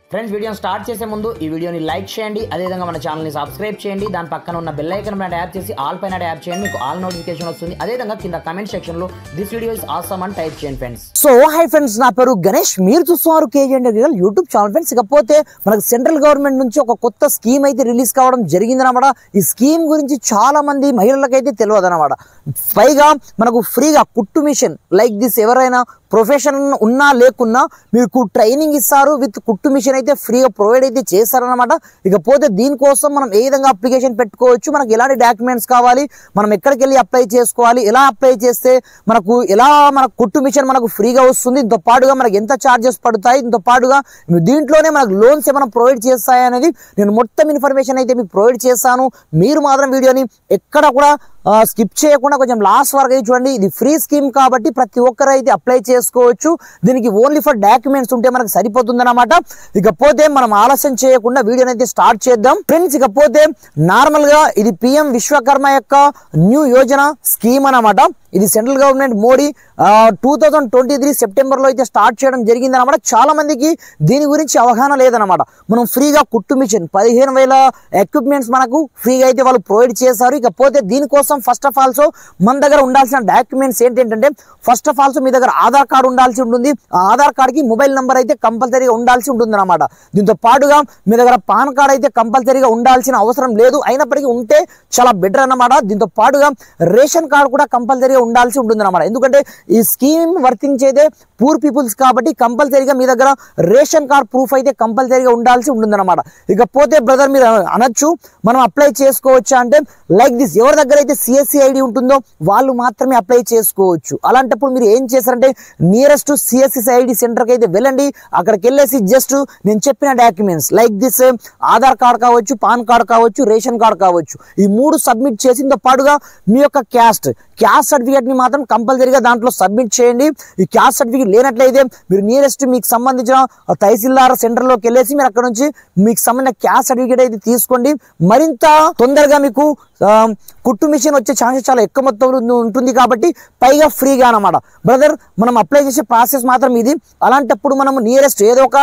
friends వీడియోని start చేసే ముందు ఈ వీడియోని లైక్ చేయండి అదేవిధంగా మన ఛానల్ని సబ్స్క్రైబ్ చేయండి దాని పక్కన ఉన్న బెల్ ఐకన్ పైన ట్యాప్ చేసి ఆల్ పైన ట్యాప్ చేయండి మీకు ఆల్ నోటిఫికేషన్ వస్తుంది అదేవిధంగా కింద కమెంట్ సెక్షన్లో దిస్ వీడియో ఇస్ ఆసమ్ అని టైప్ చేయండి ఫ్రెండ్స్ సో హై ఫ్రెండ్స్ నా పేరు గణేష్ మీరు చూస్తున్నారు కేజీ యూట్యూబ్ ఛానల్ ఫ్రెండ్స్ ఇకపోతే మనకు సెంట్రల్ గవర్నమెంట్ నుంచి ఒక కొత్త స్కీమ్ అయితే రిలీజ్ కావడం జరిగిందన్నమాట ఈ స్కీమ్ గురించి చాలా మంది మహిళలకైతే తెలియదు అనమాట పైగా మనకు ఫ్రీగా కుట్టు మిషన్ లైక్ దిస్ ఎవరైనా ప్రొఫెషన్ ఉన్నా లేకున్నా మీకు ట్రైనింగ్ ఇస్తారు విత్ కుట్టు మిషన్ అయితే ఫ్రీగా ప్రొవైడ్ అయితే చేస్తారనమాట ఇకపోతే దీనికోసం మనం ఏ విధంగా అప్లికేషన్ పెట్టుకోవచ్చు మనకు ఎలాంటి డాక్యుమెంట్స్ కావాలి మనం ఎక్కడికి వెళ్ళి అప్లై చేసుకోవాలి ఎలా అప్లై చేస్తే మనకు ఎలా మన కుట్టు మిషన్ మనకు ఫ్రీగా వస్తుంది దీంతో పాటుగా మనకు ఎంత ఛార్జెస్ పడతాయి దీంతో పాటుగా దీంట్లోనే మనకు లోన్స్ ఏమైనా ప్రొవైడ్ చేస్తాయి అనేది నేను మొత్తం ఇన్ఫర్మేషన్ అయితే మీకు ప్రొవైడ్ చేస్తాను మీరు మాత్రం వీడియోని ఎక్కడ కూడా స్కిప్ చేయకుండా కొంచెం లాస్ట్ వరకు అయితే చూడండి ఇది ఫ్రీ స్కీమ్ కాబట్టి ప్రతి ఒక్కరు అయితే అప్లై చేసుకోవచ్చు దీనికి ఓన్లీ ఫర్ డాక్యుమెంట్స్ ఉంటే మనకు సరిపోతుంది అనమాట ఇకపోతే మనం ఆలస్యం చేయకుండా వీడియోని అయితే స్టార్ట్ చేద్దాం ఫ్రెండ్స్ ఇకపోతే నార్మల్ గా ఇది పిఎం విశ్వకర్మ యొక్క న్యూ యోజన స్కీమ్ అన్నమాట ఇది central government Modi two thousand twenty three September లో అయితే స్టార్ట్ చేయడం జరిగింది అనమాట చాలా మందికి దీని గురించి అవగాహన లేదనమాట మనం ఫ్రీగా కుట్టు మిషన్ పదిహేను వేల ఎక్విప్మెంట్స్ మనకు ఫ్రీగా అయితే వాళ్ళు ప్రొవైడ్ చేశారు ఇకపోతే దీనికోసం ఫస్ట్ ఆఫ్ ఆల్సో మన దగ్గర ఉండాల్సిన డాక్యుమెంట్స్ ఏంటంటే ఫస్ట్ ఆఫ్ ఆల్సో మీ దగ్గర ఆధార్ కార్డు ఉండాల్సి ఉంటుంది ఆ ఆధార్ కార్డుకి మొబైల్ నెంబర్ అయితే కంపల్సరీగా ఉండాల్సి ఉంటుంది అనమాట దీంతో పాటుగా మీ దగ్గర పాన్ కార్డ్ అయితే కంపల్సరీగా ఉండాల్సిన అవసరం లేదు అయినప్పటికీ ఉంటే చాలా బెటర్ అన్నమాట దీంతో పాటుగా రేషన్ కార్డు కూడా కంపల్సరీగా ఉండాల్సి ఉంటుంది అనమాట ఎందుకంటే ఈ స్కీమ్ వర్తింగ్ చేదే పూర్ పీపుల్స్ కాబట్టి కంపల్సరీగా మీ దగ్గర రేషన్ కార్డ్ ప్రూఫ్ అయితే కంపల్సరీగా ఉండాల్సి ఉంటుంది అనమాట ఇకపోతే బ్రదర్ మీరు అనొచ్చు మనం అప్లై చేసుకోవచ్చా అంటే లైక్ దిస్ ఎవరి దగ్గర అయితే సిఎస్సి ఐడి ఉంటుందో వాళ్ళు మాత్రమే అప్లై చేసుకోవచ్చు అలాంటప్పుడు మీరు ఏం చేస్తారంటే నియరెస్ట్ సిఎస్సి ఐడి సెంటర్కి అయితే వెళ్ళండి అక్కడికి వెళ్ళేసి జస్ట్ నేను చెప్పిన documents like this Aadhaar card కావచ్చు పాన్ కార్డ్ కావచ్చు రేషన్ కార్డ్ కావచ్చు ఈ మూడు సబ్మిట్ చేసిన పాటుగా మీ యొక్క క్యాస్ట్ క్యాస్ట్ సర్టిఫికేట్ ని మాత్రం కంపల్సరీగా దాంట్లో సబ్మిట్ చేయండి ఈ క్యాస్ట్ సర్టిఫికేట్ లేనట్లయితే మీరు నియరెస్ట్ మీకు సంబంధించిన తహసీల్దార్ సెంటర్లోకి వెళ్ళేసి మీరు అక్కడ నుంచి మీకు సంబంధించిన క్యాస్ట్ సర్టిఫికేట్ అయితే తీసుకోండి మరింత తొందరగా మీకు ఆ, కుట్టు మిషన్ వచ్చే ఛాన్సెస్ చాలా ఎక్కువ మొత్తంలో ఉంటుంది కాబట్టి పైగా ఫ్రీగా అనమాట బ్రదర్ మనం అప్లై చేసే ప్రాసెస్ మాత్రం ఇది అలాంటప్పుడు మనం నియరెస్ట్ ఏదో ఒక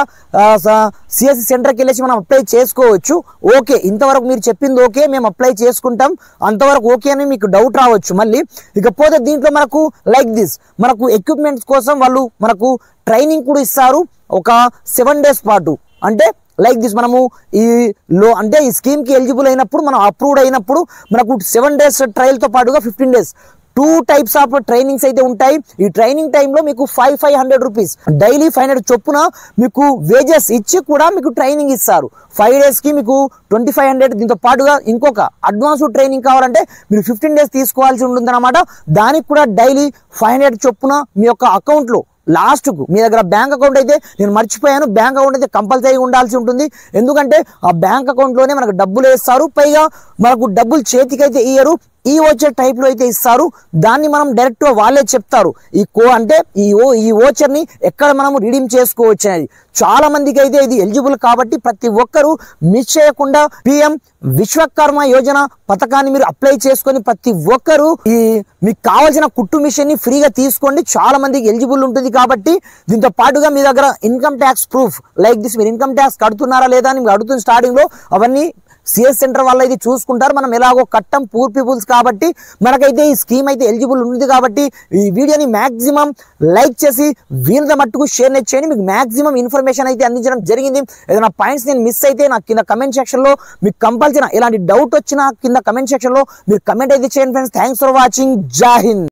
సిఎస్సి సెంటర్కి వెళ్ళేసి మనం అప్లై చేసుకోవచ్చు ఓకే ఇంతవరకు మీరు చెప్పింది ఓకే మేము అప్లై చేసుకుంటాం అంతవరకు ఓకే అని మీకు డౌట్ రావచ్చు మళ్ళీ ఇకపోతే దీంట్లో మనకు లైక్ దిస్ మనకు ఎక్విప్మెంట్స్ కోసం వాళ్ళు మనకు ట్రైనింగ్ కూడా ఇస్తారు ఒక సెవెన్ డేస్ పాటు అంటే లైక్ దిస్ మనము ఈ లో అంటే ఈ స్కీమ్కి ఎలిజిబుల్ అయినప్పుడు మనం అప్రూవ్డ్ అయినప్పుడు మనకు సెవెన్ డేస్ ట్రయల్తో పాటుగా fifteen days two types of trainings అయితే ఉంటాయి ఈ ట్రైనింగ్ టైంలో మీకు five five hundred rupees daily five hundred చొప్పున మీకు వేజెస్ ఇచ్చి కూడా మీకు ట్రైనింగ్ ఇస్తారు ఫైవ్ డేస్కి మీకు ట్వంటీ ఫైవ్ హండ్రెడ్ దీంతో పాటుగా ఇంకొక అడ్వాన్స్ ట్రైనింగ్ కావాలంటే మీరు ఫిఫ్టీన్ డేస్ తీసుకోవాల్సి ఉంటుందన్నమాట దానికి కూడా డైలీ ఫైవ్ హండ్రెడ్ చొప్పున మీ యొక్క అకౌంట్లో లాస్ట్కు మీ దగ్గర బ్యాంక్ అకౌంట్ అయితే నేను మర్చిపోయాను బ్యాంక్ అకౌంట్ అయితే కంపల్సరీ ఉండాల్సి ఉంటుంది ఎందుకంటే ఆ బ్యాంక్ అకౌంట్లోనే మనకు డబ్బులు వేస్తారు పైగా మనకు డబ్బులు చేతికి అయితే ఇయ్యరు ఈ వచ్చే టైప్ లో అయితే ఇస్తారు దాన్ని మనం డైరెక్ట్ వాళ్ళే చెప్తారు ఈ కో అంటే ఈ ఓ ఈ ఓచర్ ని ఎక్కడ మనం రిడీమ్ చేసుకోవచ్చు అనేది చాలా మందికి అయితే ఇది ఎలిజిబుల్ కాబట్టి ప్రతి ఒక్కరూ మిస్ చేయకుండా పిఎం విశ్వకర్మ యోజన పథకాన్ని మీరు అప్లై చేసుకొని ప్రతి ఒక్కరూ ఈ మీకు కావాల్సిన కుట్టు మిషన్ ని ఫ్రీగా తీసుకోండి చాలా మందికి ఎలిజిబుల్ ఉంటుంది కాబట్టి దీంతో పాటుగా మీ దగ్గర income tax proof like this మీరు ఇన్కమ్ ట్యాక్స్ కడుతున్నారా లేదా అని మీరు అడుగుతుంది స్టార్టింగ్ లో అవన్నీ సిఎస్ సెంటర్ వాళ్ళు అయితే చూసుకుంటారు మనం ఎలాగో కట్టం పూర్ పీపుల్స్ కాబట్టి మనకైతే ఈ స్కీమ్ అయితే ఎలిజిబుల్ ఉంది కాబట్టి ఈ వీడియోని మాక్సిమం లైక్ చేసి వీరిద మట్టుకు షేర్ చేయండి మీకు మాక్సిమం ఇన్ఫర్మేషన్ అయితే అందించడం జరిగింది ఏదైనా పాయింట్స్ నేను మిస్ అయితే నాకు కింద కమెంట్ సెక్షన్ లో మీకు కంపల్సరీ ఎలాంటి డౌట్ వచ్చినా కింద కమెంట్ సెక్షన్ లో మీరు కమెంట్ అయితే చేయండి ఫ్రెండ్స్ థ్యాంక్స్ ఫర్ వాచింగ్ జై హింద్